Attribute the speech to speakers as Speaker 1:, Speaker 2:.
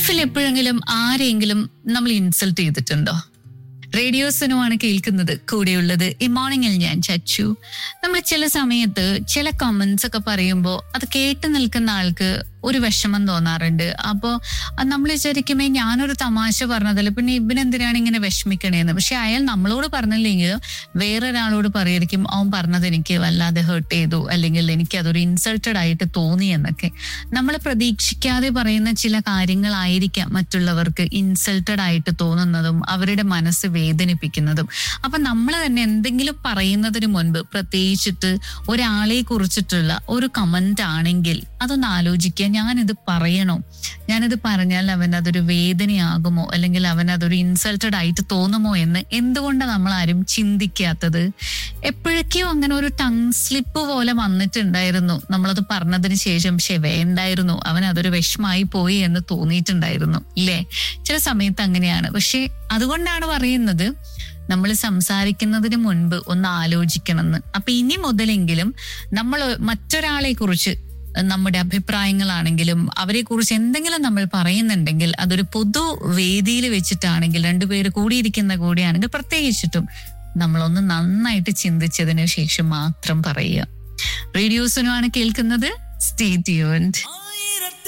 Speaker 1: ലൈഫിൽ എപ്പോഴെങ്കിലും ആരെങ്കിലും നമ്മൾ ഇൻസൾട്ട് ചെയ്തിട്ടുണ്ടോ റേഡിയോസിനുമാണ് കേൾക്കുന്നത് കൂടെയുള്ളത് ഈ മോർണിംഗിൽ ഞാൻ ചച്ചു നമ്മൾ ചില സമയത്ത് ചില കമന്റ്സ് ഒക്കെ പറയുമ്പോൾ അത് കേട്ട് നിൽക്കുന്ന ആൾക്ക് ഒരു വിഷമം തോന്നാറുണ്ട് അപ്പോൾ നമ്മൾ വിചാരിക്കുമേ ഞാനൊരു തമാശ പറഞ്ഞതല്ല പിന്നെ ഇവനെന്തിനാണ് ഇങ്ങനെ വിഷമിക്കണേന്ന് പക്ഷെ അയാൾ നമ്മളോട് പറഞ്ഞില്ലെങ്കിൽ വേറൊരാളോട് പറയായിരിക്കും അവൻ പറഞ്ഞത് എനിക്ക് വല്ലാതെ ഹേർട്ട് ചെയ്തു അല്ലെങ്കിൽ എനിക്ക് അതൊരു ഇൻസൾട്ടഡ് ആയിട്ട് തോന്നി എന്നൊക്കെ നമ്മൾ പ്രതീക്ഷിക്കാതെ പറയുന്ന ചില കാര്യങ്ങളായിരിക്കാം മറ്റുള്ളവർക്ക് ഇൻസൾട്ടഡ് ആയിട്ട് തോന്നുന്നതും അവരുടെ മനസ്സ് വേദനിപ്പിക്കുന്നതും അപ്പൊ നമ്മൾ തന്നെ എന്തെങ്കിലും പറയുന്നതിന് മുൻപ് പ്രത്യേകിച്ചിട്ട് ഒരാളെ കുറിച്ചിട്ടുള്ള ഒരു കമന്റ് ആണെങ്കിൽ അതൊന്ന് ആലോചിക്കുക ഞാനിത് പറയണോ ഞാനിത് പറഞ്ഞാൽ അവൻ അതൊരു വേദനയാകുമോ അല്ലെങ്കിൽ അവൻ അതൊരു ഇൻസൾട്ടഡ് ആയിട്ട് തോന്നുമോ എന്ന് എന്തുകൊണ്ടാണ് നമ്മൾ ആരും ചിന്തിക്കാത്തത് എപ്പോഴൊക്കെയോ അങ്ങനെ ഒരു ടങ് സ്ലിപ്പ് പോലെ വന്നിട്ടുണ്ടായിരുന്നു നമ്മളത് പറഞ്ഞതിന് ശേഷം പക്ഷെ വേണ്ടായിരുന്നു അവൻ അതൊരു വിഷമായി പോയി എന്ന് തോന്നിയിട്ടുണ്ടായിരുന്നു ഇല്ലേ ചില സമയത്ത് അങ്ങനെയാണ് പക്ഷെ അതുകൊണ്ടാണ് പറയുന്നത് നമ്മൾ സംസാരിക്കുന്നതിന് മുൻപ് ഒന്ന് ആലോചിക്കണമെന്ന് അപ്പൊ ഇനി മുതലെങ്കിലും നമ്മൾ മറ്റൊരാളെ കുറിച്ച് നമ്മുടെ അഭിപ്രായങ്ങളാണെങ്കിലും അവരെ കുറിച്ച് എന്തെങ്കിലും നമ്മൾ പറയുന്നുണ്ടെങ്കിൽ അതൊരു പൊതു വേദിയിൽ വെച്ചിട്ടാണെങ്കിൽ രണ്ടുപേര് കൂടിയിരിക്കുന്ന കൂടിയാണെങ്കിൽ പ്രത്യേകിച്ചിട്ടും നമ്മളൊന്ന് നന്നായിട്ട് ചിന്തിച്ചതിന് ശേഷം മാത്രം പറയുക റേഡിയോസിനുമാണ് കേൾക്കുന്നത് സ്റ്റേ ട്യൂൺഡ്